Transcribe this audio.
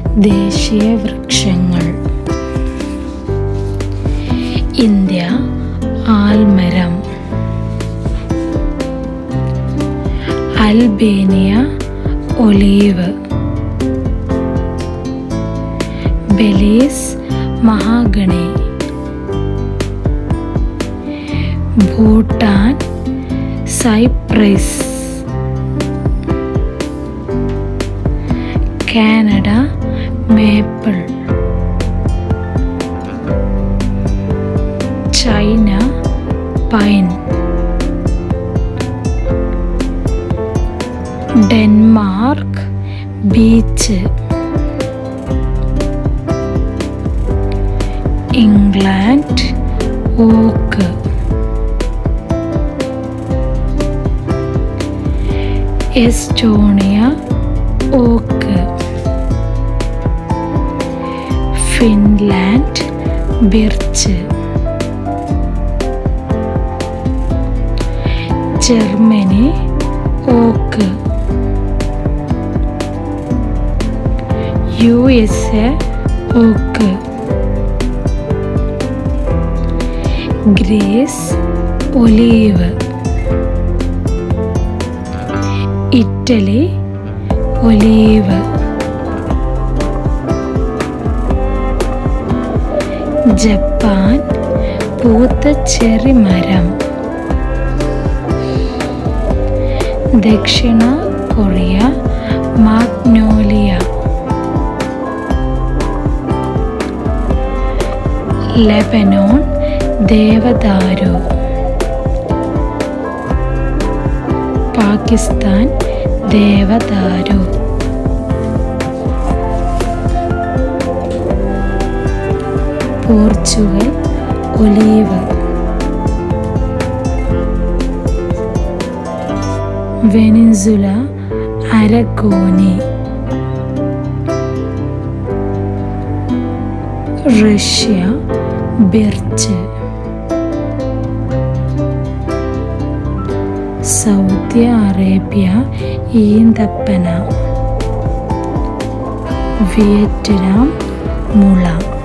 ദേശീയ വൃക്ഷങ്ങൾ ഇന്ത്യ ആൽമരം Albania olive Belize mahogany Bhutan cypress Canada maple China pine Denmark beech England oak Estonia oak Finland birch Germany oak U S A oak Greece olive Italy olive Japan പൂത്ത cherry മരം ദക്ഷിണ Korea magnolia Lebanon ദേവദാരു പാകിസ്ഥാൻ ദേവദാരു Portugal olive Venezuela അരഗോനി Russia birch Saudi Arabia ഈന്തപ്പന Vietnam മുള